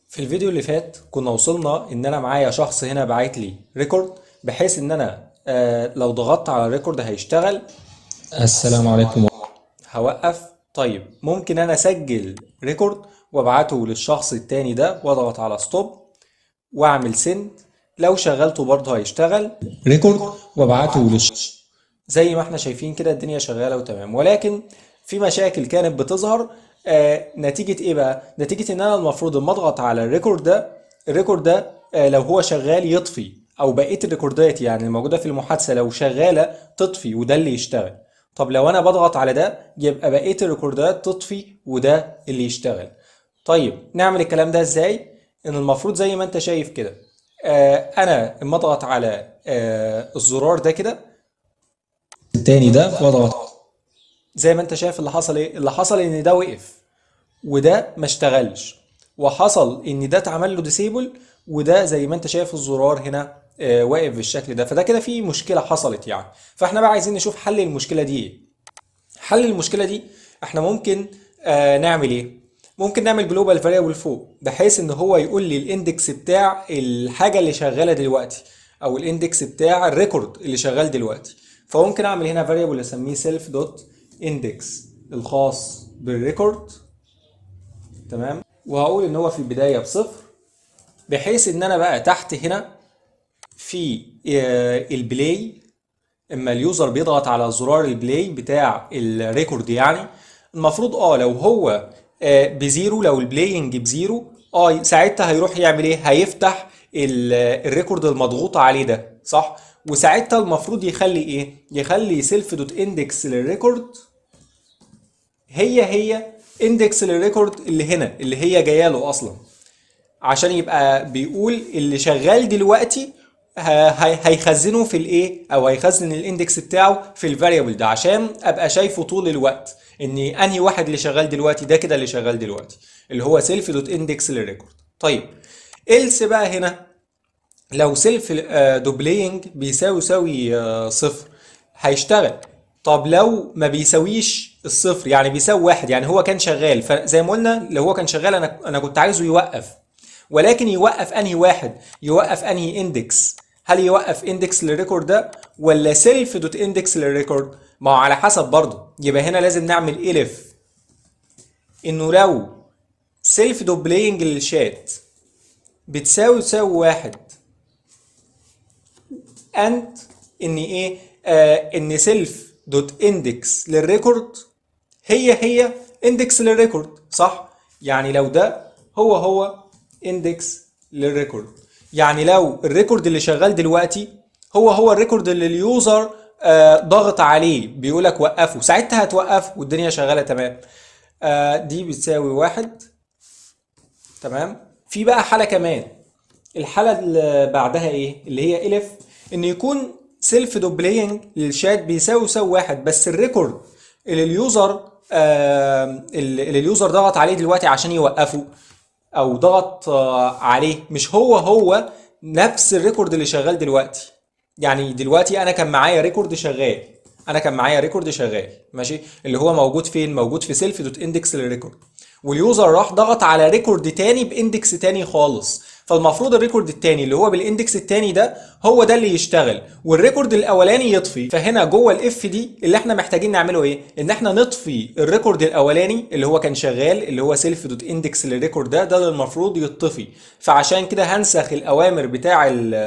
في الفيديو اللي فات كنا وصلنا ان انا معايا شخص هنا باعت لي ريكورد بحيث ان انا آه لو ضغطت على الريكورد هيشتغل السلام عليكم هوقف طيب ممكن انا اسجل ريكورد وابعته للشخص التاني ده واضغط على ستوب واعمل سند لو شغلته برضه هيشتغل ريكورد وابعته للش زي ما احنا شايفين كده الدنيا شغاله وتمام ولكن في مشاكل كانت بتظهر آه نتيجه ايه بقى نتيجه ان انا المفروض اما اضغط على الريكورد ده الريكورد ده آه لو هو شغال يطفي او بقيه الريكوردات يعني الموجوده في المحادثه لو شغاله تطفي وده اللي يشتغل طب لو انا بضغط على ده يبقى بقيه الريكوردات تطفي وده اللي يشتغل طيب نعمل الكلام ده ازاي ان المفروض زي ما انت شايف كده آه انا اما اضغط على آه الزرار ده كده التاني ده واضغط زي ما انت شايف اللي حصل ايه اللي حصل ان ده وقف وده ما اشتغلش وحصل ان ده اتعمل له ديسيبل وده زي ما انت شايف الزرار هنا آه واقف بالشكل ده فده كده في مشكله حصلت يعني فاحنا بقى عايزين نشوف حل المشكله دي ايه حل المشكله دي احنا ممكن آه نعمل ايه ممكن نعمل جلوبال فاريبل فوق بحيث ان هو يقول لي الاندكس بتاع الحاجه اللي شغاله دلوقتي او الاندكس بتاع الريكورد اللي شغال دلوقتي فممكن اعمل هنا فاريبل اسميه سيلف دوت اندكس الخاص بالريكورد تمام وهقول ان هو في البدايه بصفر بحيث ان انا بقى تحت هنا في البلاي اما اليوزر بيضغط على زرار البلاي بتاع الريكورد يعني المفروض اه لو هو بزيرو لو البلاينج بزيرو اه ساعتها هيروح يعمل ايه هيفتح الريكورد المضغوط عليه ده صح وساعتها المفروض يخلي ايه يخلي سيلف دوت اندكس للريكورد هي هي اندكس للريكورد اللي هنا اللي هي جايه له اصلا عشان يبقى بيقول اللي شغال دلوقتي هيخزنه في الايه او هيخزن الاندكس بتاعه في الفاريبل ده عشان ابقى شايفه طول الوقت ان انهي واحد اللي شغال دلوقتي ده كده اللي شغال دلوقتي اللي هو سيلف دوت اندكس للريكورد طيب إلس بقى هنا لو سيلف دوبلينج بيساوي يساوي صفر هيشتغل طب لو ما بيساويش الصفر يعني بيساوي واحد يعني هو كان شغال فزي ما قلنا لو هو كان شغال انا انا كنت عايزه يوقف ولكن يوقف انهي واحد يوقف انهي اندكس هل يوقف اندكس للريكورد ده ولا سيلف دوت اندكس للريكورد ما هو على حسب برضه يبقى هنا لازم نعمل الف انه لو سيلف دوت بلاينج للشات بتساوي تساوي واحد اند ان ايه آه ان سيلف دوت اندكس للريكورد هي هي اندكس للريكورد صح يعني لو ده هو هو اندكس للريكورد يعني لو الريكورد اللي شغال دلوقتي هو هو الريكورد اللي اليوزر آه ضغط عليه بيقول لك وقفه ساعتها هتوقفه والدنيا شغاله تمام آه دي بتساوي واحد تمام في بقى حاله كمان الحاله اللي بعدها ايه اللي هي الف ان يكون سيلف دوبلينج للشات بيساوي يساوي واحد بس الريكورد اللي اليوزر آه اللي اليوزر ضغط عليه دلوقتي عشان يوقفه او ضغط آه عليه مش هو هو نفس الريكورد اللي شغال دلوقتي يعني دلوقتي انا كان معايا ريكورد شغال انا كان معايا ريكورد شغال ماشي اللي هو موجود فين موجود في سيلف دوت اندكس للريكورد واليوزر راح ضغط على ريكورد تاني باندكس تاني خالص فالمفروض الريكورد التاني اللي هو بالاندكس التاني ده هو ده اللي يشتغل والريكورد الاولاني يطفي فهنا جوه الاف دي اللي احنا محتاجين نعمله ايه ان احنا نطفي الريكورد الاولاني اللي هو كان شغال اللي هو سيلف دوت اندكس للريكورد ده ده اللي المفروض يطفي فعشان كده هنسخ الاوامر بتاع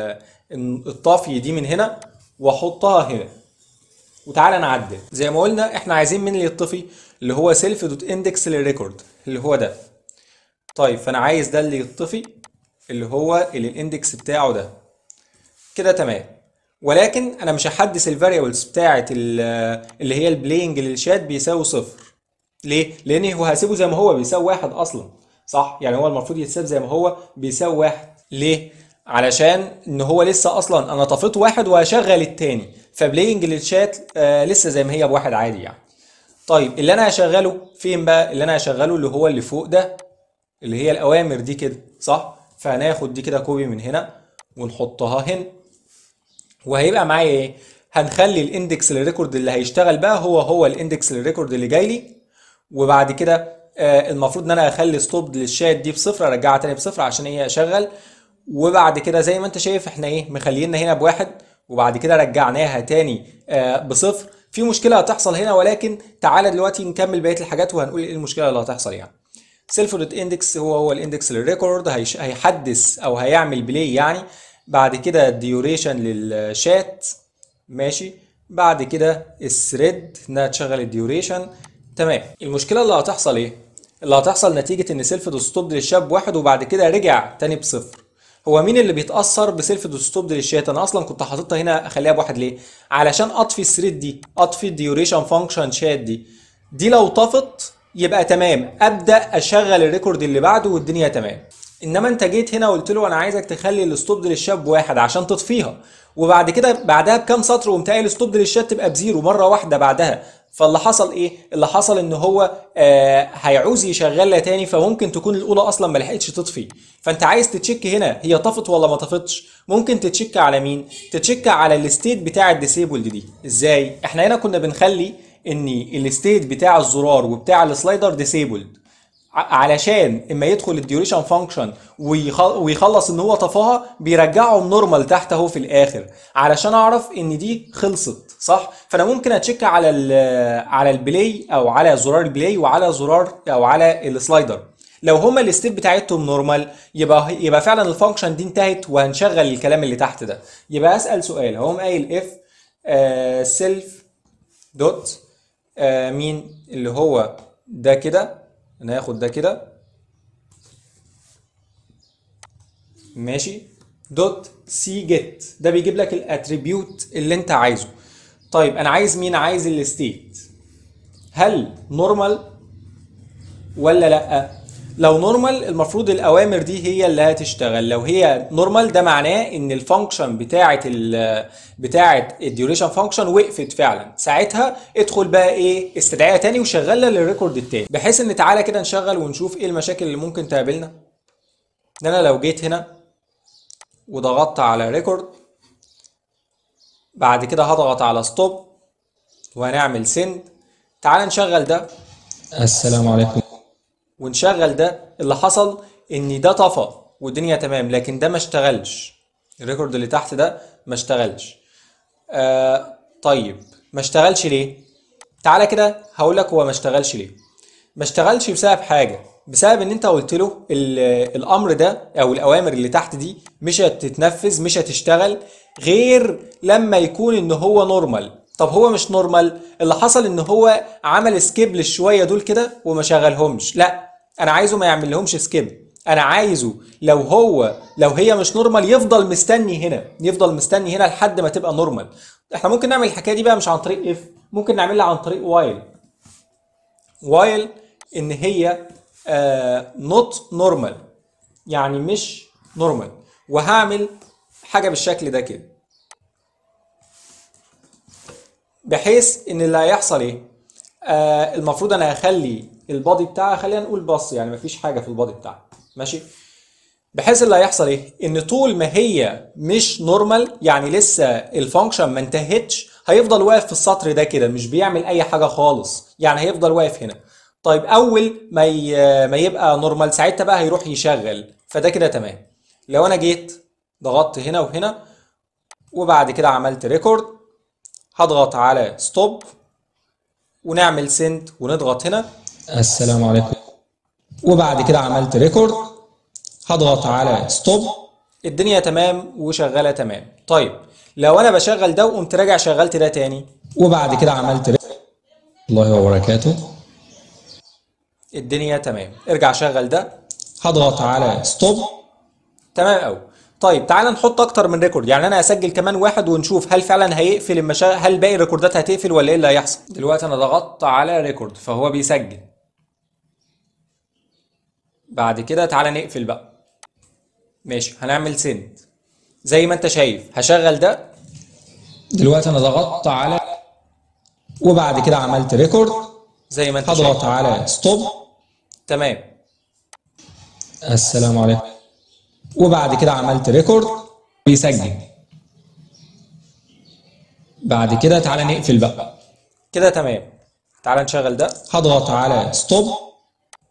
الطفي دي من هنا واحطها هنا وتعالى نعدل زي ما قلنا احنا عايزين مين اللي يطفي اللي هو سيلف دوت اندكس للريكورد اللي هو ده طيب فانا عايز ده اللي يطفي اللي هو اللي الاندكس بتاعه ده كده تمام ولكن انا مش هحدث الفاريبلز بتاعه اللي هي البلاينج للشات بيساوي صفر ليه لان هو هسيبه زي ما هو بيساوي واحد اصلا صح يعني هو المفروض يتساب زي ما هو بيساوي واحد ليه علشان ان هو لسه اصلا انا طفيت واحد وهشغل التاني فبلاينج للشات آه لسه زي ما هي بواحد عادي يعني طيب اللي انا هشغله فين بقى اللي انا هشغله اللي هو اللي فوق ده اللي هي الاوامر دي كده صح فهناخد دي كده كوبي من هنا ونحطها هنا وهيبقى معايا ايه هنخلي الاندكس للريكورد اللي هيشتغل بقى هو هو الاندكس للريكورد اللي جاي لي وبعد كده آه، المفروض ان انا اخلي ستوب للشات دي بصفر ارجعها تاني بصفر عشان هي شغل وبعد كده زي ما انت شايف احنا ايه مخلينا هنا بواحد وبعد كده رجعناها تاني آه، بصفر في مشكله هتحصل هنا ولكن تعالى دلوقتي نكمل بقيه الحاجات وهنقول ايه المشكله اللي هتحصل يعني سيلف دوت اندكس هو هو الاندكس للريكورد هيش- هيحدث او هيعمل بلاي يعني بعد كده الديوريشن للشات ماشي بعد كده الثريد انها تشغل الديوريشن تمام المشكله اللي هتحصل ايه اللي هتحصل نتيجه ان سيلف دوت ستوب للشاب واحد وبعد كده رجع تاني بصفر هو مين اللي بيتاثر بسيلف دوت ستوب للشات انا اصلا كنت حاططها هنا اخليها بواحد ليه علشان اطفي الثريد دي اطفي الديوريشن فانكشن شات دي دي لو طفت يبقى تمام ابدا اشغل الريكورد اللي بعده والدنيا تمام انما انت جيت هنا وقلت له انا عايزك تخلي الستوب دي للشاب واحد عشان تطفيها وبعد كده بعدها بكام سطر وقمت قايل الستوب دي للشات تبقى بزيرو مره واحده بعدها فاللي حصل ايه اللي حصل ان هو آه هيعوز يشغلها تاني فممكن تكون الاولى اصلا ما لحقتش تطفي فانت عايز تتشيك هنا هي طفت ولا ما طفتش ممكن تتشيك على مين تتشيك على الستيت بتاع الديسيبلد دي ازاي احنا هنا كنا بنخلي ان الستيت بتاع الزرار وبتاع السلايدر ديسيبلد علشان اما يدخل الديوريشن فانكشن ويخلص ان هو طفاها بيرجعهم نورمال تحت اهو في الاخر علشان اعرف ان دي خلصت صح فانا ممكن اتشيك على ال على البلاي او على زرار البلاي وعلى زرار او على السلايدر لو هما الستيت بتاعتهم نورمال يبقى يبقى فعلا الفانكشن دي انتهت وهنشغل الكلام اللي تحت ده يبقى اسال سؤال هقوم قايل اف سيلف دوت مين اللي هو ده كده انا هاخد ده كده ماشي دوت سي جيت ده بيجيب لك الاتريبيوت اللي انت عايزه طيب انا عايز مين عايز الستيت هل نورمال ولا لا لو نورمال المفروض الاوامر دي هي اللي هتشتغل لو هي نورمال ده معناه ان الفانكشن بتاعه ال بتاعه الديوريشن فانكشن وقفت فعلا ساعتها ادخل بقى ايه استدعيها تاني وشغلها للريكورد التاني بحيث ان تعالى كده نشغل ونشوف ايه المشاكل اللي ممكن تقابلنا ان انا لو جيت هنا وضغطت على ريكورد بعد كده هضغط على ستوب وهنعمل سند تعال نشغل ده السلام عليكم ونشغل ده اللي حصل ان ده طفى والدنيا تمام لكن ده ما اشتغلش الريكورد اللي تحت ده ما اشتغلش آه طيب ما اشتغلش ليه تعالى كده هقول لك هو ما اشتغلش ليه ما اشتغلش بسبب حاجه بسبب ان انت قلت له ال- الامر ده او الاوامر اللي تحت دي مش هتتنفذ مش هتشتغل غير لما يكون ان هو نورمال طب هو مش نورمال اللي حصل ان هو عمل سكيب للشويه دول كده وما شغلهمش لا انا عايزه ما يعمل لهمش سكيب انا عايزه لو هو لو هي مش نورمال يفضل مستني هنا يفضل مستني هنا لحد ما تبقى نورمال احنا ممكن نعمل الحكايه دي بقى مش عن طريق اف ممكن نعملها عن طريق وايل وايل ان هي نوت نورمال يعني مش نورمال وهعمل حاجه بالشكل ده كده بحيث ان اللي هيحصل ايه آه المفروض انا هخلي البادي بتاعها خلينا نقول بص يعني مفيش حاجه في البادي بتاعها ماشي بحيث اللي هيحصل ايه ان طول ما هي مش نورمال يعني لسه الفانكشن ما انتهتش هيفضل واقف في السطر ده كده مش بيعمل اي حاجه خالص يعني هيفضل واقف هنا طيب اول ما ي... ما يبقى نورمال ساعتها بقى هيروح يشغل فده كده تمام لو انا جيت ضغطت هنا وهنا وبعد كده عملت ريكورد هضغط على ستوب ونعمل سند ونضغط هنا السلام عليكم وبعد كده عملت ريكورد هضغط على ستوب الدنيا تمام وشغاله تمام طيب لو انا بشغل ده وقمت راجع شغلت ده تاني وبعد كده عملت ريكورد الله وبركاته الدنيا تمام ارجع شغل ده هضغط على ستوب تمام قوي طيب تعالى نحط اكتر من ريكورد يعني انا اسجل كمان واحد ونشوف هل فعلا هيقفل المشا... هل باقي الريكوردات هتقفل ولا ايه اللي هيحصل دلوقتي انا ضغطت على ريكورد فهو بيسجل بعد كده تعالى نقفل بقى ماشي هنعمل سند زي ما انت شايف هشغل ده دلوقتي انا ضغطت على وبعد كده عملت ريكورد زي ما انت هضغط شايف على ستوب تمام السلام عليكم وبعد كده عملت ريكورد بيسجل بعد كده تعالى نقفل بقى كده تمام تعالى نشغل ده هضغط على ستوب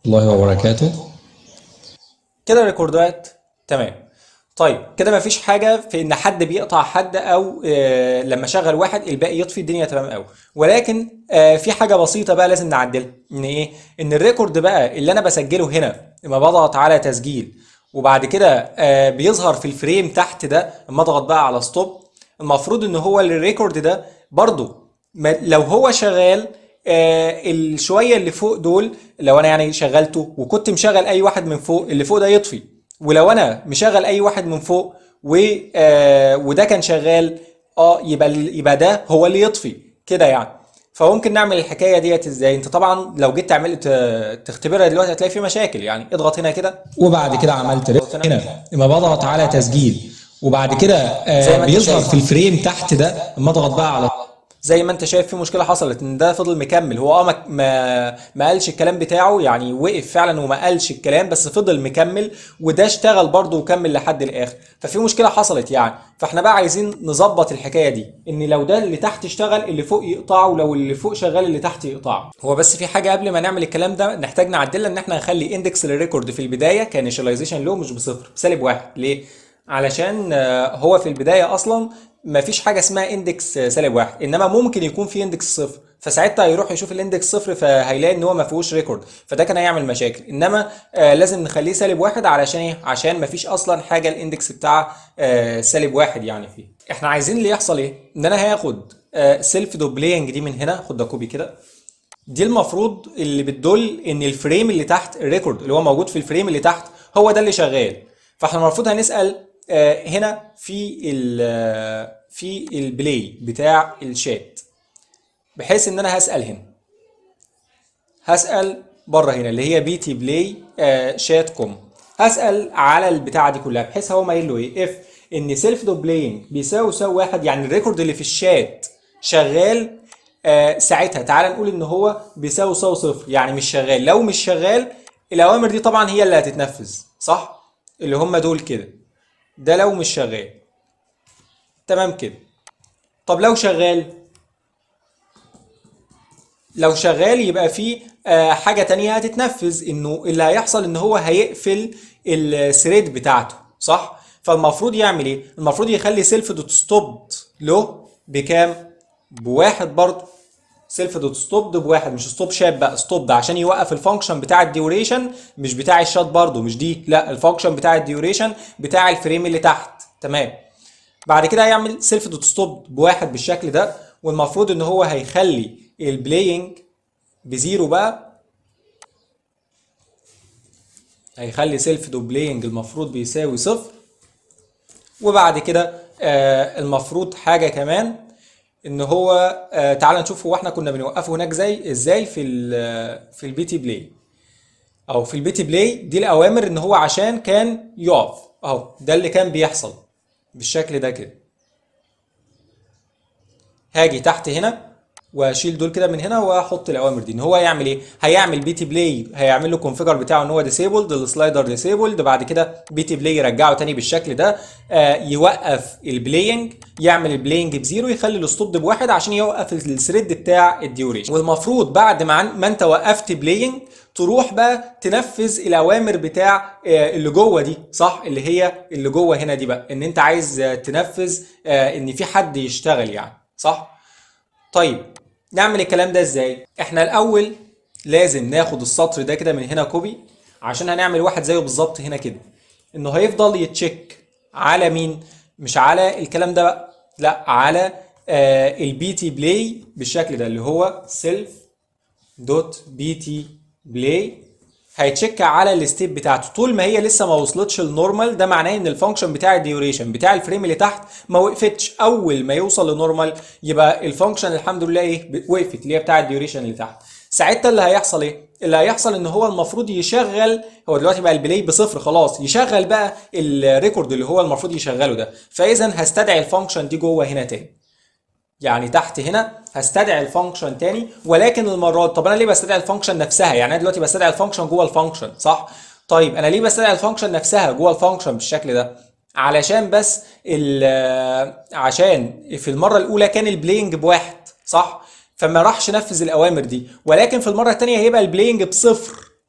الله وبركاته كده ريكوردات تمام طيب كده مفيش حاجه في ان حد بيقطع حد او آه لما شغل واحد الباقي يطفي الدنيا تمام قوي ولكن آه في حاجه بسيطه بقى لازم نعدلها ان ايه ان الريكورد بقى اللي انا بسجله هنا لما بضغط على تسجيل وبعد كده آه بيظهر في الفريم تحت ده لما اضغط بقى على ستوب المفروض ان هو الريكورد ده برضو ما- لو هو شغال آه الشويه اللي فوق دول لو انا يعني شغلته وكنت مشغل اي واحد من فوق اللي فوق ده يطفي ولو انا مشغل اي واحد من فوق و آه وده كان شغال اه يبقى ال- يبقى ده هو اللي يطفي كده يعني فممكن نعمل الحكايه ديت ازاي انت طبعا لو جيت تعمل ت- تختبرها دلوقتي هتلاقي في مشاكل يعني اضغط هنا كده وبعد كده عملت ريكورد هنا لما بضغط على تسجيل وبعد كده زي آه ما انت بيظهر شايف. في الفريم تحت ده لما اضغط بقى على زي ما انت شايف في مشكله حصلت ان ده فضل مكمل هو اه ما ما, ما قالش الكلام بتاعه يعني وقف فعلا وما قالش الكلام بس فضل مكمل وده اشتغل برضه وكمل لحد الاخر ففي مشكله حصلت يعني فاحنا بقى عايزين نظبط الحكايه دي ان لو ده اللي تحت اشتغل اللي فوق يقطعه ولو اللي فوق شغال اللي تحت يقطعه هو بس في حاجه قبل ما نعمل الكلام ده نحتاج نعدلها ان احنا نخلي اندكس للريكورد في البدايه كانيشاليزيشن له مش بصفر بسالب واحد ليه علشان آه، هو في البدايه اصلا ما فيش حاجه اسمها اندكس آه، سالب واحد انما ممكن يكون في اندكس صفر فساعتها هيروح يشوف الاندكس صفر فهيلاقي ان هو ما فيهوش ريكورد فده كان هيعمل مشاكل انما آه لازم نخليه سالب واحد علشان ايه عشان ما فيش اصلا حاجه الاندكس بتاعها آه سالب واحد يعني فيه احنا عايزين اللي يحصل ايه ان انا هاخد آه سيلف دوبلينج دي من هنا خد ده كوبي كده دي المفروض اللي بتدل ان الفريم اللي تحت الريكورد اللي هو موجود في الفريم اللي تحت هو ده اللي شغال فاحنا المفروض هنسال آه، هنا في ال آه، في البلاي بتاع الشات بحيث ان انا هسال هنا هسال بره هنا اللي هي بي تي بلاي شات كوم هسال على البتاعه دي كلها بحيث هو ما قايل له ايه اف ان سيلف دوبلينج بيساوي يساوي واحد يعني الريكورد اللي في الشات شغال آه ساعتها تعال نقول ان هو بيساوي يساوي صفر يعني مش شغال لو مش شغال الاوامر دي طبعا هي اللي هتتنفذ صح اللي هم دول كده ده لو مش شغال تمام كده طب لو شغال لو شغال يبقى في آه، حاجة تانية هتتنفذ انه اللي هيحصل ان هو هيقفل الثريد بتاعته صح فالمفروض يعمل ايه المفروض يخلي سيلف دوت ستوب له بكام بواحد برضه سيلف دوت ستوب بواحد مش ستوب شات بقى ستوب ده عشان يوقف الفانكشن بتاع الديوريشن مش بتاع الشات برضه مش دي لا الفانكشن بتاع الديوريشن بتاع الفريم اللي تحت تمام بعد كده هيعمل سيلف دوت ستوب بواحد بالشكل ده والمفروض ان هو هيخلي البلاينج بزيرو بقى هيخلي سيلف دوت بلاينج المفروض بيساوي صفر وبعد كده آه المفروض حاجه كمان ان هو آه تعال نشوف هو احنا كنا بنوقفه هناك زي ازاي في ال في البي تي بلاي او في البي تي بلاي دي الاوامر ان هو عشان كان يقف اهو ده اللي كان بيحصل بالشكل ده كده هاجي تحت هنا واشيل دول كده من هنا واحط الاوامر دي ان هو يعمل ايه هيعمل بي تي بلاي هيعمل له كونفيجر بتاعه ان هو ديسيبلد السلايدر ديسيبلد بعد كده بي تي بلاي يرجعه تاني بالشكل ده آه يوقف البلاينج يعمل البلاينج بزيرو يخلي الستوب بواحد عشان يوقف الثريد بتاع الديوريشن والمفروض بعد ما عن- ما انت وقفت بلاينج تروح بقى تنفذ الاوامر بتاع آه، اللي جوه دي صح اللي هي اللي جوه هنا دي بقى ان انت عايز آه، تنفذ آه، ان في حد يشتغل يعني صح طيب نعمل الكلام ده ازاي احنا الاول لازم ناخد السطر ده كده من هنا كوبي عشان هنعمل واحد زيه بالظبط هنا كده انه هيفضل يتشيك على مين مش على الكلام ده بقى لا على آه البي تي بلاي بالشكل ده اللي هو سيلف دوت بي تي بلاي هيتشيك على الستيب بتاعته طول ما هي لسه ما وصلتش النورمال ده معناه ان الفانكشن بتاع الديوريشن بتاع الفريم اللي تحت ما وقفتش اول ما يوصل لنورمال يبقى الفانكشن الحمد لله ايه ب- وقفت اللي هي بتاع الديوريشن اللي تحت ساعتها اللي هيحصل ايه اللي هيحصل ان هو المفروض يشغل هو دلوقتي بقى البلاي بصفر خلاص يشغل بقى الريكورد اللي هو المفروض يشغله ده فاذا هستدعي الفانكشن دي جوه هنا تاني يعني تحت هنا هستدعي الفانكشن تاني ولكن المره دي طب انا ليه بستدعي الفانكشن نفسها يعني انا دلوقتي بستدعي الفانكشن جوه الفانكشن صح طيب انا ليه بستدعي الفانكشن نفسها جوه الفانكشن بالشكل ده علشان بس ال عشان في المره الاولى كان البلاينج بواحد صح فما راحش نفذ الاوامر دي ولكن في المره الثانيه هيبقى البلاينج بصفر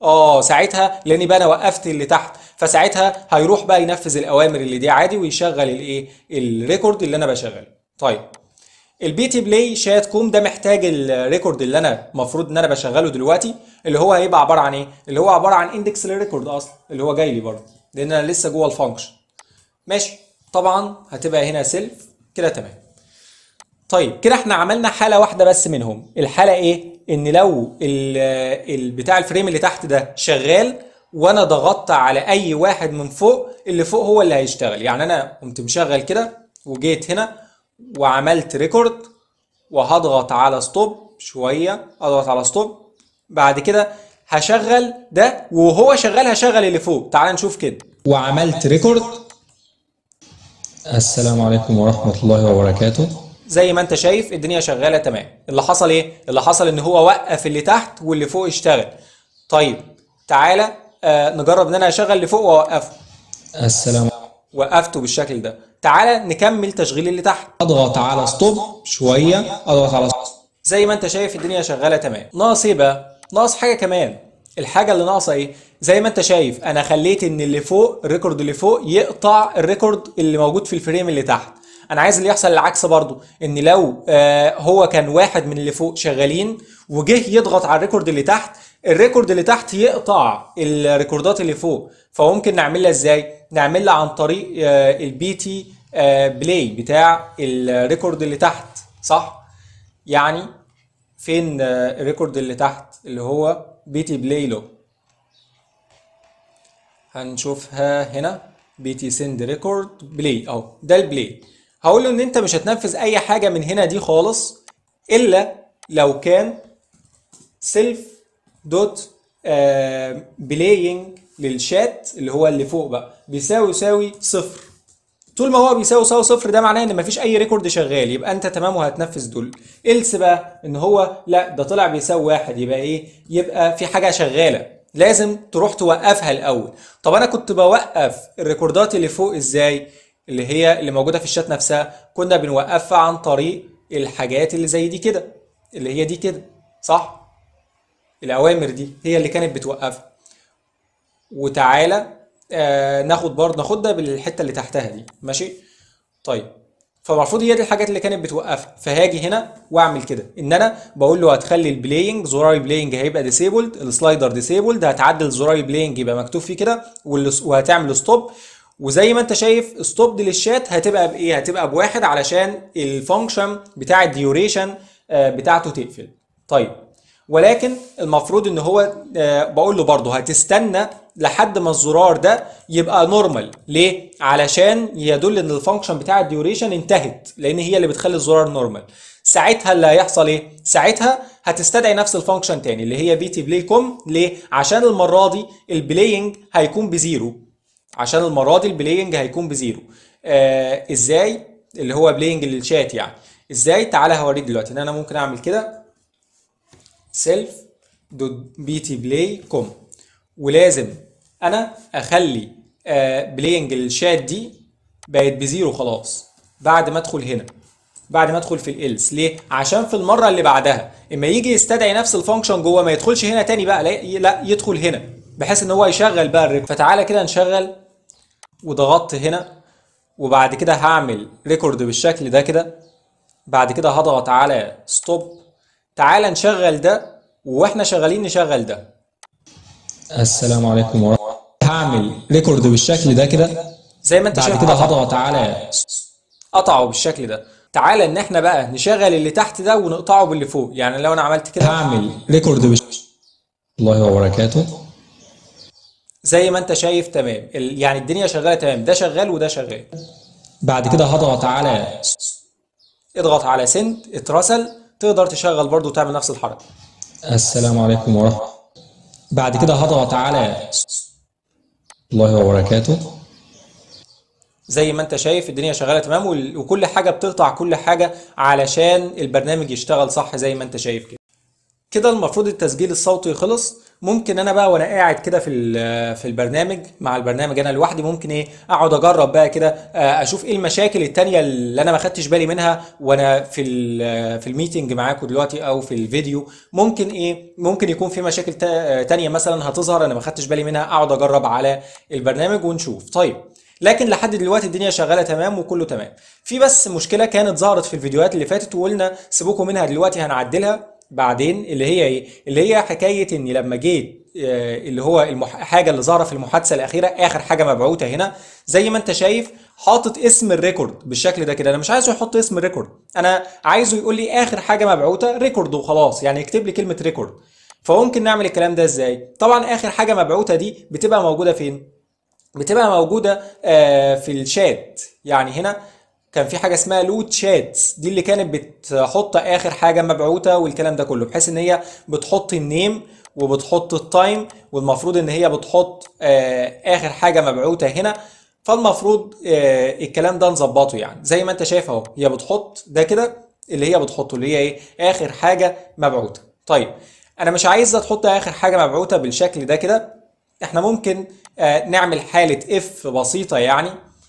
اه ساعتها لاني بقى انا وقفت اللي تحت فساعتها هيروح بقى ينفذ الاوامر اللي دي عادي ويشغل الايه الريكورد اللي انا بشغله طيب البي تي بلاي شات كوم ده محتاج الريكورد اللي انا المفروض ان انا بشغله دلوقتي اللي هو هيبقى عباره عن ايه اللي هو عباره عن اندكس للريكورد اصلا اللي هو جاي لي برضه لان انا لسه جوه الفانكشن ماشي طبعا هتبقى هنا سيلف كده تمام طيب كده احنا عملنا حاله واحده بس منهم الحاله ايه ان لو ال- ال- بتاع الفريم اللي تحت ده شغال وانا ضغطت على اي واحد من فوق اللي فوق هو اللي هيشتغل يعني انا قمت مشغل كده وجيت هنا وعملت ريكورد وهضغط على ستوب شويه اضغط على ستوب بعد كده هشغل ده وهو شغال هشغل اللي فوق تعال نشوف كده وعملت ريكورد السلام عليكم ورحمة الله وبركاته زي ما انت شايف الدنيا شغاله تمام اللي حصل ايه اللي حصل ان هو وقف اللي تحت واللي فوق اشتغل طيب تعالى آه نجرب ان انا اشغل اللي فوق واوقفه السلام وقفته بالشكل ده تعالى نكمل تشغيل اللي تحت اضغط على ستوب شوية اضغط على زي ما انت شايف الدنيا شغاله تمام ناقص ايه بقى ناقص حاجه كمان الحاجه اللي ناقصه ايه زي ما انت شايف انا خليت ان اللي فوق الريكورد اللي فوق يقطع الريكورد اللي موجود في الفريم اللي تحت انا عايز اللي يحصل العكس برضو ان لو آه هو كان واحد من اللي فوق شغالين وجه يضغط على الريكورد اللي تحت الريكورد اللي تحت يقطع الريكوردات اللي فوق فممكن نعملها ازاي نعملها عن طريق آه البي تي آه بلاي بتاع الريكورد اللي تحت صح يعني فين آه، الريكورد اللي تحت اللي هو بي تي بلاي لو هنشوفها هنا بي تي سند ريكورد بلاي اهو ده البلاي هقول له ان انت مش هتنفذ اي حاجه من هنا دي خالص الا لو كان سيلف دوت بلاينج للشات اللي هو اللي فوق بقى بيساوي يساوي صفر طول ما هو بيساوي يساوي صفر ده معناه ان مفيش اي ريكورد شغال يبقى انت تمام وهتنفذ دول إلس بقى ان هو لا ده طلع بيساوي واحد يبقى ايه يبقى في حاجه شغاله لازم تروح توقفها الاول طب انا كنت بوقف الريكوردات اللي فوق ازاي اللي هي اللي موجوده في الشات نفسها كنا بنوقفها عن طريق الحاجات اللي زي دي كده اللي هي دي كده صح الاوامر دي هي اللي كانت بتوقفها وتعالى آه ناخد برضه ناخدها بالحته اللي تحتها دي ماشي طيب فالمفروض هي دي الحاجات اللي كانت بتوقفها فهاجي هنا واعمل كده ان انا بقول له هتخلي البلاينج زرار البلاينج هيبقى ديسيبلد السلايدر ديسيبلد هتعدل زرار البلاينج يبقى مكتوب فيه كده والس- وهتعمل ستوب وزي ما انت شايف ستوب دي للشات هتبقى بايه هتبقى بواحد علشان الفانكشن بتاع الديوريشن بتاعته تقفل طيب ولكن المفروض ان هو آه، بقول له برضه هتستنى لحد ما الزرار ده يبقى نورمال ليه علشان يدل ان الفانكشن بتاع الديوريشن انتهت لان هي اللي بتخلي الزرار نورمال ساعتها اللي هيحصل ايه ساعتها هتستدعي نفس الفانكشن تاني اللي هي بي تي بلاي كوم ليه عشان المره دي البلاينج هيكون بزيرو عشان المره دي البلاينج هيكون بزيرو آه ازاي اللي هو بلاينج للشات يعني ازاي تعالى هوريك دلوقتي ان انا ممكن اعمل كده سيلف دوت بي تي بلاي كوم ولازم انا اخلي آه بلاينج الشات دي بقت بزيرو خلاص بعد ما ادخل هنا بعد ما ادخل في الالس ليه عشان في المره اللي بعدها اما يجي يستدعي نفس الفانكشن جوه ما يدخلش هنا تاني بقى لا, لا يدخل هنا بحيث ان هو يشغل بقى الريكورد فتعالى كده نشغل وضغطت هنا وبعد كده هعمل ريكورد بالشكل ده كده بعد كده هضغط على ستوب تعالى نشغل ده واحنا شغالين نشغل ده السلام عليكم ورحمة هعمل ريكورد بالشكل ده كده زي ما انت بعد شايف كده قطع. هضغط على قطعه بالشكل ده تعالى ان احنا بقى نشغل اللي تحت ده ونقطعه باللي فوق يعني لو انا عملت كده هعمل ريكورد بالشكل الله وبركاته زي ما انت شايف تمام ال- يعني الدنيا شغاله تمام ده شغال وده شغال بعد كده هضغط على اضغط على سند اترسل تقدر تشغل برضو وتعمل نفس الحركه السلام عليكم ورحمة بعد كده هضغط على الله وبركاته زي ما انت شايف الدنيا شغاله تمام وال- وكل حاجه بتقطع كل حاجه علشان البرنامج يشتغل صح زي ما انت شايف كده كده المفروض التسجيل الصوتي خلص ممكن انا بقى وانا قاعد كده في ال- في البرنامج مع البرنامج انا لوحدي ممكن ايه اقعد اجرب بقى كده آه، اشوف ايه المشاكل التانية اللي انا ما خدتش بالي منها وانا في ال- في الميتنج معاكم دلوقتي او في الفيديو ممكن ايه ممكن يكون في مشاكل تا- تانية مثلا هتظهر انا ما خدتش بالي منها اقعد اجرب على البرنامج ونشوف طيب لكن لحد دلوقتي الدنيا شغاله تمام وكله تمام في بس مشكله كانت ظهرت في الفيديوهات اللي فاتت وقلنا سيبوكم منها دلوقتي هنعدلها بعدين اللي هي ايه اللي هي حكايه اني لما جيت آه، اللي هو المح... حاجه اللي ظاهره في المحادثه الاخيره اخر حاجه مبعوثه هنا زي ما انت شايف حاطط اسم الريكورد بالشكل ده كده انا مش عايزه يحط اسم الريكورد انا عايزه يقول لي اخر حاجه مبعوثه ريكورد وخلاص يعني يكتب لي كلمه ريكورد فممكن نعمل الكلام ده ازاي طبعا اخر حاجه مبعوثه دي بتبقى موجوده فين بتبقى موجودة آه، في الشات يعني هنا كان في حاجة اسمها لوت شاتس دي اللي كانت بتحط آخر حاجة مبعوثة والكلام ده كله بحيث إن هي بتحط النيم وبتحط التايم والمفروض إن هي بتحط آه، آخر حاجة مبعوثة هنا فالمفروض آه، الكلام ده نظبطه يعني زي ما أنت شايف أهو هي بتحط ده كده اللي هي بتحطه اللي هي إيه آخر حاجة مبعوثة طيب أنا مش عايزة تحط آخر حاجة مبعوثة بالشكل ده كده احنا ممكن آه، نعمل حالة اف بسيطة يعني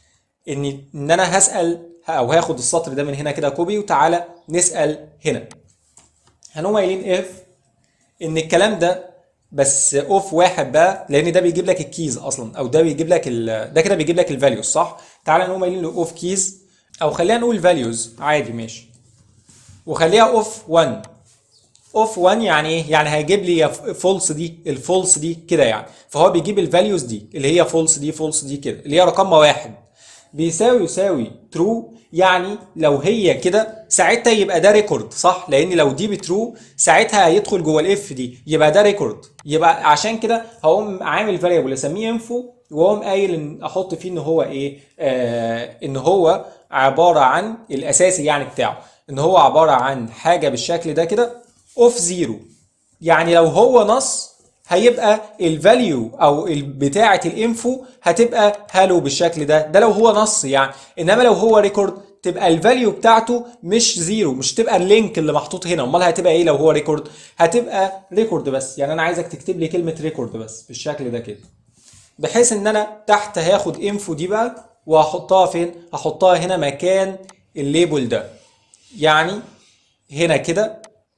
ان ان انا هسأل او هاخد السطر ده من هنا كده كوبي وتعالى نسأل هنا هنقوم قايلين اف ان الكلام ده بس اوف واحد بقى لان ده بيجيب لك الكيز اصلا او ده بيجيب لك ال... ده كده بيجيب لك الفاليوز صح تعالى نقوم قايلين له اوف كيز او خلينا نقول فاليوز عادي ماشي وخليها اوف 1 اوف 1 يعني ايه؟ يعني هيجيب لي فولس دي الفولس دي كده يعني فهو بيجيب الفاليوز دي اللي هي فولس دي فولس دي كده اللي هي رقمها واحد بيساوي يساوي ترو يعني لو هي كده ساعتها يبقى ده ريكورد صح لان لو دي بترو ساعتها هيدخل جوه الاف دي يبقى ده ريكورد يبقى عشان كده هقوم عامل فاريبل اسميه انفو واقوم قايل ان احط فيه ان هو ايه آه ان هو عباره عن الاساسي يعني بتاعه ان هو عباره عن حاجه بالشكل ده كده اوف زيرو يعني لو هو نص هيبقى الفاليو او ال- بتاعه الانفو هتبقى هالو بالشكل ده ده لو هو نص يعني انما لو هو ريكورد تبقى الفاليو بتاعته مش زيرو مش تبقى اللينك اللي محطوط هنا امال هتبقى ايه لو هو ريكورد هتبقى ريكورد بس يعني انا عايزك تكتب لي كلمه ريكورد بس بالشكل ده كده بحيث ان انا تحت هاخد انفو دي بقى وهحطها فين هحطها هنا مكان الليبل ده يعني هنا كده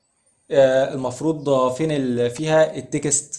آه، المفروض فين ال- فيها التكست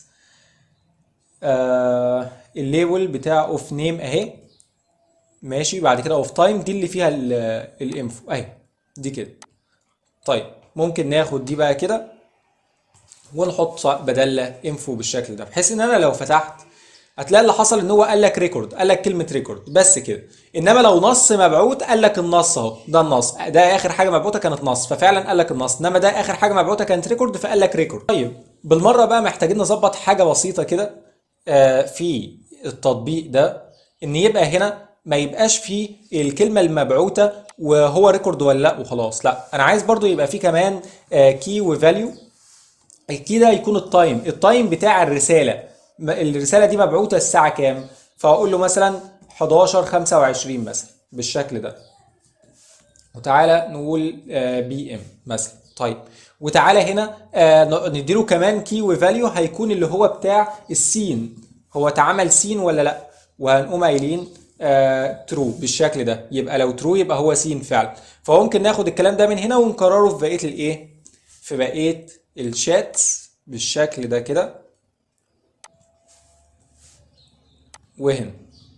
آه، الليبل بتاع اوف نيم اهي ماشي بعد كده اوف تايم دي اللي فيها ال- الانفو اهي دي كده طيب ممكن ناخد دي بقى كده ونحط بدلها انفو بالشكل ده بحيث ان انا لو فتحت هتلاقي اللي حصل ان هو قال لك ريكورد قال لك كلمه ريكورد بس كده انما لو نص مبعوث قال لك النص اهو ده النص ده اخر حاجه مبعوثه كانت نص ففعلا قال لك النص انما ده اخر حاجه مبعوثه كانت ريكورد فقال لك ريكورد طيب بالمره بقى محتاجين نظبط حاجه بسيطه كده آه، في التطبيق ده ان يبقى هنا ما يبقاش فيه الكلمه المبعوثه وهو ريكورد ولا لا وخلاص لا انا عايز برضو يبقى فيه كمان كي وفاليو الكي ده يكون التايم التايم بتاع الرساله م- الرساله دي مبعوثه الساعه كام فاقول له مثلا 11 25 مثلا بالشكل ده وتعالى نقول بي ام مثلا طيب وتعالى هنا آه، ن- نديله كمان كي وفاليو هيكون اللي هو بتاع السين هو اتعمل سين ولا لا وهنقوم قايلين ترو بالشكل ده يبقى لو ترو يبقى هو سين فعلا فممكن ناخد الكلام ده من هنا ونكرره في بقيه الايه في بقيه الشات بالشكل ده كده وهنا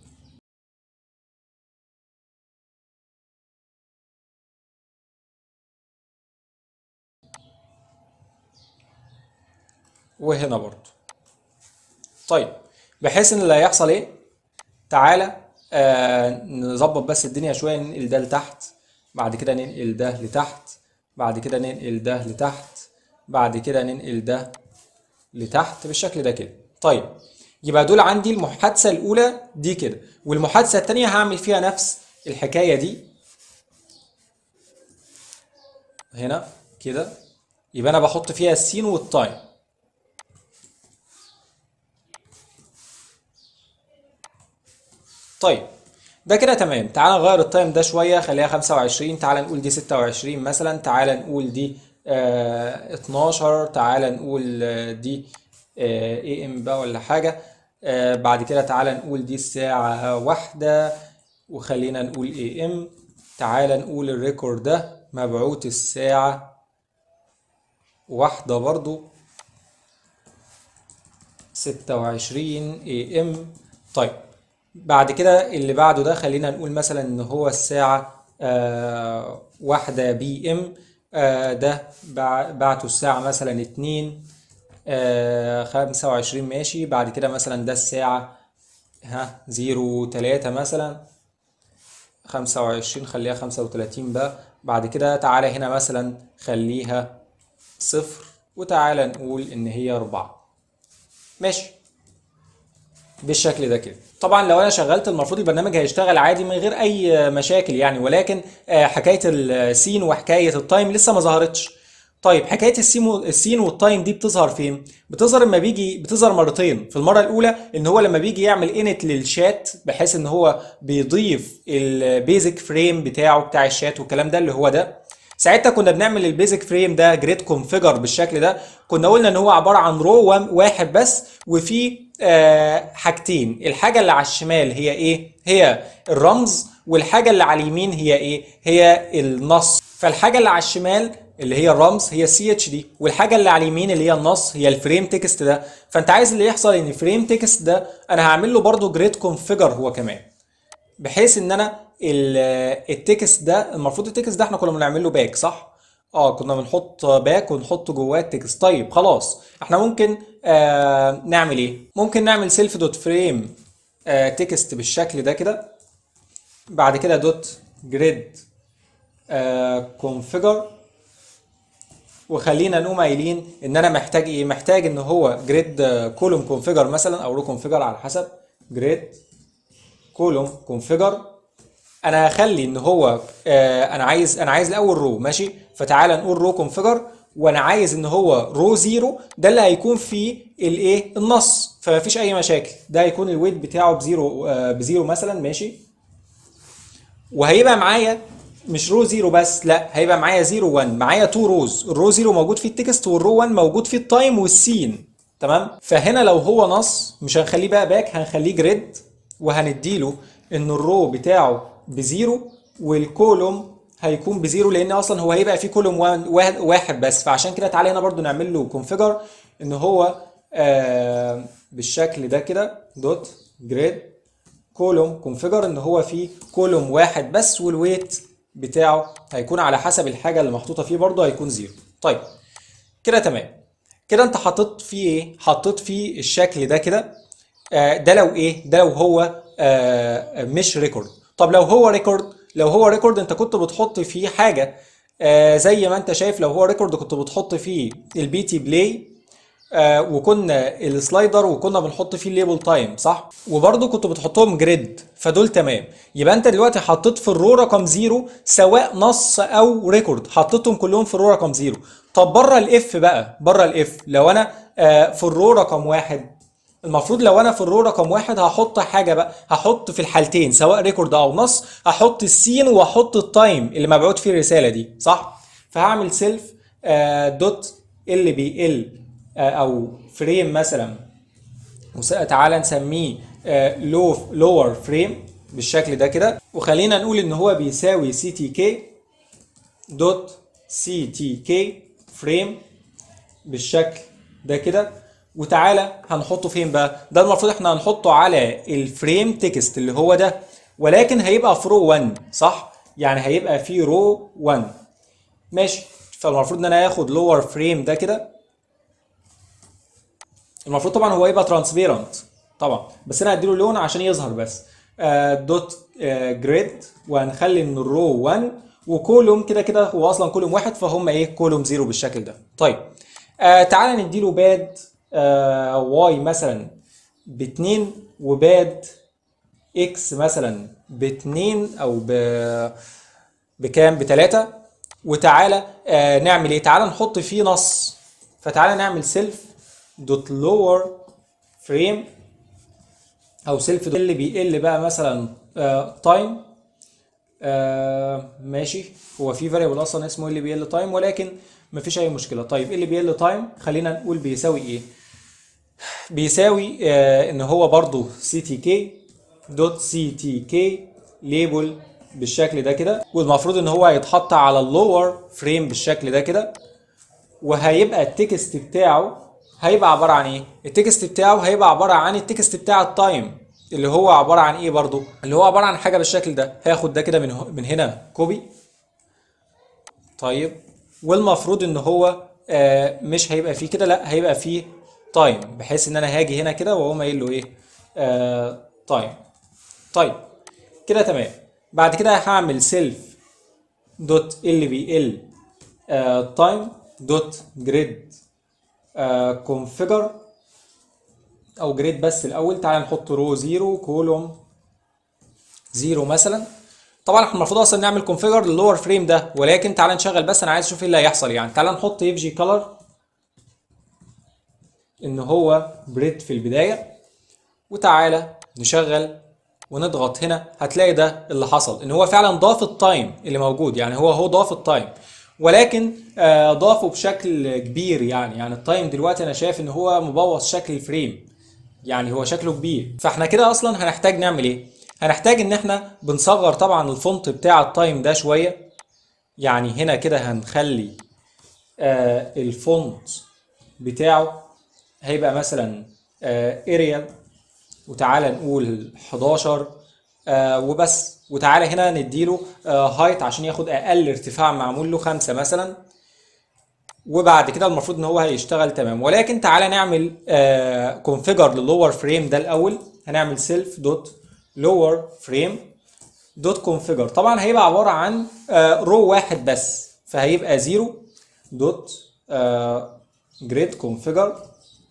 وهنا برضو طيب بحيث ان اللي هيحصل ايه تعالى آه نظبط بس الدنيا شويه ننقل ده لتحت بعد كده ننقل ده لتحت بعد كده ننقل ده لتحت بعد كده ننقل ده لتحت بالشكل ده كده طيب يبقى دول عندي المحادثه الاولى دي كده والمحادثه الثانيه هعمل فيها نفس الحكايه دي هنا كده يبقى انا بحط فيها السين والتايم طيب ده كده تمام تعال نغير التايم ده شويه خليها 25 تعال نقول دي 26 مثلا تعال نقول دي آه 12 تعالى نقول آه، دي اي ام بقى ولا حاجة آه بعد كده تعالى نقول دي الساعة واحدة وخلينا نقول اي ام تعالى نقول الريكورد ده مبعوث الساعة واحدة برضو ستة وعشرين اي ام طيب بعد كده اللي بعده ده خلينا نقول مثلا ان هو الساعة آه واحدة بي ام آه ده بع- بعته الساعة مثلا اتنين آه خمسة وعشرين ماشي بعد كده مثلا ده الساعة ها زيرو تلاتة مثلا خمسة وعشرين خليها خمسة وتلاتين بقى بعد كده تعالى هنا مثلا خليها صفر وتعالى نقول إن هي أربعة ماشي بالشكل ده كده طبعا لو انا شغلت المفروض البرنامج هيشتغل عادي من غير اي مشاكل يعني ولكن آه، حكايه السين وحكايه التايم لسه ما ظهرتش طيب حكايه السين و- السين والتايم دي بتظهر فين بتظهر لما بيجي بتظهر مرتين في المره الاولى ان هو لما بيجي يعمل انت للشات بحيث ان هو بيضيف البيزك فريم بتاعه بتاع الشات والكلام ده اللي هو ده ساعتها كنا بنعمل البيزك فريم ده جريد كونفيجر بالشكل ده كنا قلنا ان هو عباره عن رو واحد بس وفي آه حاجتين الحاجه اللي على الشمال هي ايه هي الرمز والحاجه اللي على اليمين هي ايه هي النص فالحاجه اللي على الشمال اللي هي الرمز هي السي اتش دي والحاجه اللي على اليمين اللي هي النص هي الفريم تكست ده فانت عايز اللي يحصل ان الفريم تكست ده انا هعمل له برده جريد كونفيجر هو كمان بحيث ان انا ال- التكست ده المفروض التكست ده احنا كنا بنعمل له باك صح؟ اه كنا بنحط باك ونحط جواه التكست طيب خلاص احنا ممكن آه نعمل ايه؟ ممكن نعمل سيلف دوت فريم آه تكست بالشكل ده كده بعد كده دوت جريد آه كونفيجر وخلينا نقوم قايلين ان انا محتاج ايه محتاج ان هو جريد كولوم كونفيجر مثلا او رو كونفيجر على حسب جريد كولوم كونفيجر انا هخلي ان هو آه انا عايز انا عايز الاول رو ماشي فتعالى نقول رو كونفيجر وانا عايز ان هو رو زيرو ده اللي هيكون فيه الايه النص فما فيش اي مشاكل ده هيكون الويت بتاعه بزيرو آه بزيرو مثلا ماشي وهيبقى معايا مش رو زيرو بس لا هيبقى معايا زيرو 1 معايا تو روز الرو زيرو موجود فيه التكست والرو 1 موجود فيه التايم والسين تمام فهنا لو هو نص مش هنخليه بقى باك هنخليه جريد وهنديله ان الرو بتاعه بزيرو والكولوم هيكون بزيرو لان اصلا هو هيبقى فيه كولوم واحد, واحد بس فعشان كده تعالى هنا برضو نعمل له كونفيجر ان هو آه بالشكل ده كده دوت جريد كولوم كونفيجر ان هو فيه كولوم واحد بس والويت بتاعه هيكون على حسب الحاجه اللي محطوطه فيه برضه هيكون زيرو طيب كده تمام كده انت حطيت فيه ايه حطيت فيه الشكل ده كده آه ده لو ايه ده لو هو آه مش ريكورد طب لو هو ريكورد لو هو ريكورد انت كنت بتحط فيه حاجه آه زي ما انت شايف لو هو ريكورد كنت بتحط فيه البي تي بلاي آه وكنا السلايدر وكنا بنحط فيه الليبل تايم صح وبرضه كنت بتحطهم جريد فدول تمام يبقى انت دلوقتي حطيت في الرو رقم زيرو سواء نص او ريكورد حطيتهم كلهم في الرو رقم زيرو طب بره الاف بقى بره الاف لو انا آه في الرو رقم واحد المفروض لو انا في الرو رقم واحد هحط حاجه بقى هحط في الحالتين سواء ريكورد او نص هحط السين واحط التايم اللي مبعوت فيه الرساله دي صح فهعمل سيلف آه دوت ال بي ال او فريم مثلا تعالى نسميه لو لور فريم بالشكل ده كده وخلينا نقول ان هو بيساوي سي تي كي دوت سي تي كي فريم بالشكل ده كده وتعالى هنحطه فين بقى ده المفروض احنا هنحطه على الفريم تكست اللي هو ده ولكن هيبقى في رو 1 صح يعني هيبقى في رو 1 ماشي فالمفروض ان انا اخد لور فريم ده كده المفروض طبعا هو يبقى ترانسبيرنت طبعا بس انا هديله لون عشان يظهر بس دوت جريد وهنخلي ان الرو 1 وكولوم كده كده هو اصلا كولوم واحد فهم ايه كولوم زيرو بالشكل ده طيب آه تعالى نديله باد آه واي مثلا باتنين وباد اكس مثلا باتنين او ب بكام بتلاتة وتعالى آه نعمل ايه تعالى نحط فيه نص فتعالى نعمل سيلف دوت لور فريم او سيلف اللي بيقل بقى مثلا تايم آه ماشي هو في فاريبل اصلا اسمه اللي بيقل تايم ولكن مفيش اي مشكله طيب ايه اللي بيقل تايم خلينا نقول بيساوي ايه بيساوي آه ان هو برضو سي تي كي دوت سي تي كي ليبل بالشكل ده كده والمفروض ان هو هيتحط على اللور فريم بالشكل ده كده وهيبقى التكست بتاعه هيبقى عباره عن ايه التكست بتاعه هيبقى عباره عن التكست بتاع التايم اللي هو عباره عن ايه برضو اللي هو عباره عن حاجه بالشكل ده هاخد ده كده من هو- من هنا كوبي طيب والمفروض ان هو آه مش هيبقى فيه كده لا هيبقى فيه تايم بحيث ان انا هاجي هنا كده واقوم قايل له ايه آه تايم طيب كده تمام بعد كده هعمل سيلف دوت ال بي ال تايم دوت جريد كونفيجر او جريد بس الاول تعالى نحط رو زيرو كولوم زيرو مثلا طبعا احنا المفروض اصلا نعمل كونفيجر للور فريم ده ولكن تعالى نشغل بس انا عايز اشوف ايه اللي هيحصل يعني تعالى نحط اف جي كلر ان هو بريد في البدايه وتعالى نشغل ونضغط هنا هتلاقي ده اللي حصل ان هو فعلا ضاف التايم اللي موجود يعني هو هو ضاف التايم ولكن آه، ضافه بشكل كبير يعني يعني التايم دلوقتي انا شايف ان هو مبوظ شكل الفريم يعني هو شكله كبير فاحنا كده اصلا هنحتاج نعمل ايه هنحتاج ان احنا بنصغر طبعا الفونت بتاع التايم ده شويه يعني هنا كده هنخلي آه الفونت بتاعه هيبقى مثلا آه اريال وتعالى نقول 11 آه وبس وتعالى هنا نديله آه هايت عشان ياخد اقل ارتفاع معمول له خمسة مثلا وبعد كده المفروض ان هو هيشتغل تمام ولكن تعالى نعمل كونفيجر للور فريم ده الاول هنعمل سيلف دوت لور فريم دوت كونفيجر طبعا هيبقى عباره عن رو واحد بس فهيبقى 0 دوت جريد كونفيجر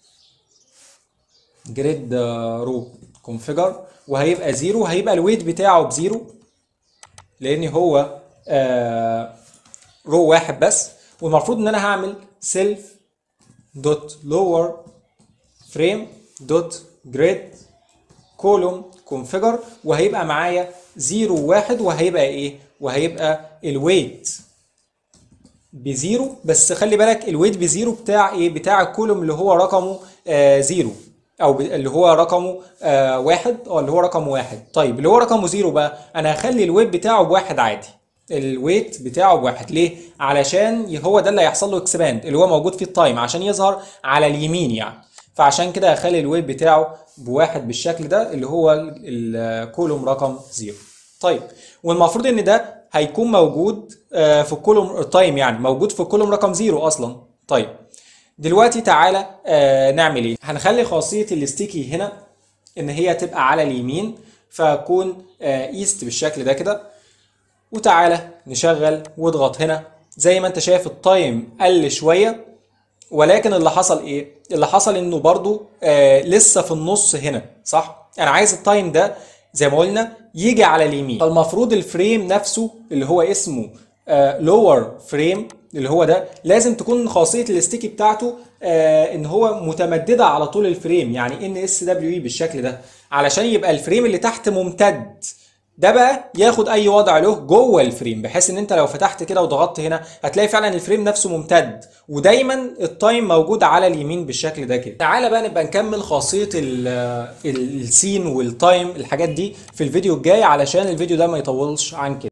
جريد رو كونفيجر وهيبقى 0 هيبقى الويت بتاعه بزيرو لان هو آه رو واحد بس والمفروض ان انا هعمل سيلف دوت لور فريم دوت جريد كولوم كونفيجر وهيبقى معايا 0 1 وهيبقى ايه وهيبقى الويت بزيرو بس خلي بالك الويت بزيرو بتاع ايه بتاع الكولوم اللي هو رقمه آه زيرو او ب- اللي هو رقمه آه واحد او اللي هو رقمه واحد طيب اللي هو رقمه زيرو بقى انا هخلي الويت بتاعه بواحد عادي الويت بتاعه بواحد ليه علشان هو ده اللي هيحصل له اكسباند اللي هو موجود فيه التايم عشان يظهر على اليمين يعني فعشان كده هخلي الويت بتاعه بواحد بالشكل ده اللي هو ال- الكولوم رقم زيرو طيب والمفروض ان ده هيكون موجود آه، في الكولوم تايم يعني موجود في الكولوم رقم زيرو اصلا طيب دلوقتي تعالى آه، نعمل ايه هنخلي خاصية الستيكي هنا ان هي تبقى على اليمين فاكون ايست بالشكل ده كده وتعالى نشغل واضغط هنا زي ما انت شايف التايم قل شوية ولكن اللي حصل ايه اللي حصل انه برضو آه لسه في النص هنا صح انا عايز التايم ده زي ما قلنا يجي على اليمين فالمفروض الفريم نفسه اللي هو اسمه لور فريم اللي هو ده لازم تكون خاصيه الاستيكي بتاعته آه ان هو متمدده على طول الفريم يعني ان اس دبليو اي بالشكل ده علشان يبقى الفريم اللي تحت ممتد ده بقى ياخد اي وضع له جوه الفريم بحيث ان انت لو فتحت كده وضغطت هنا هتلاقي فعلا الفريم نفسه ممتد ودايما التايم موجود على اليمين بالشكل ده كده تعالى بقى نبقى نكمل خاصيه ال- السين والتايم الحاجات دي في الفيديو الجاي علشان الفيديو ده ما يطولش عن كده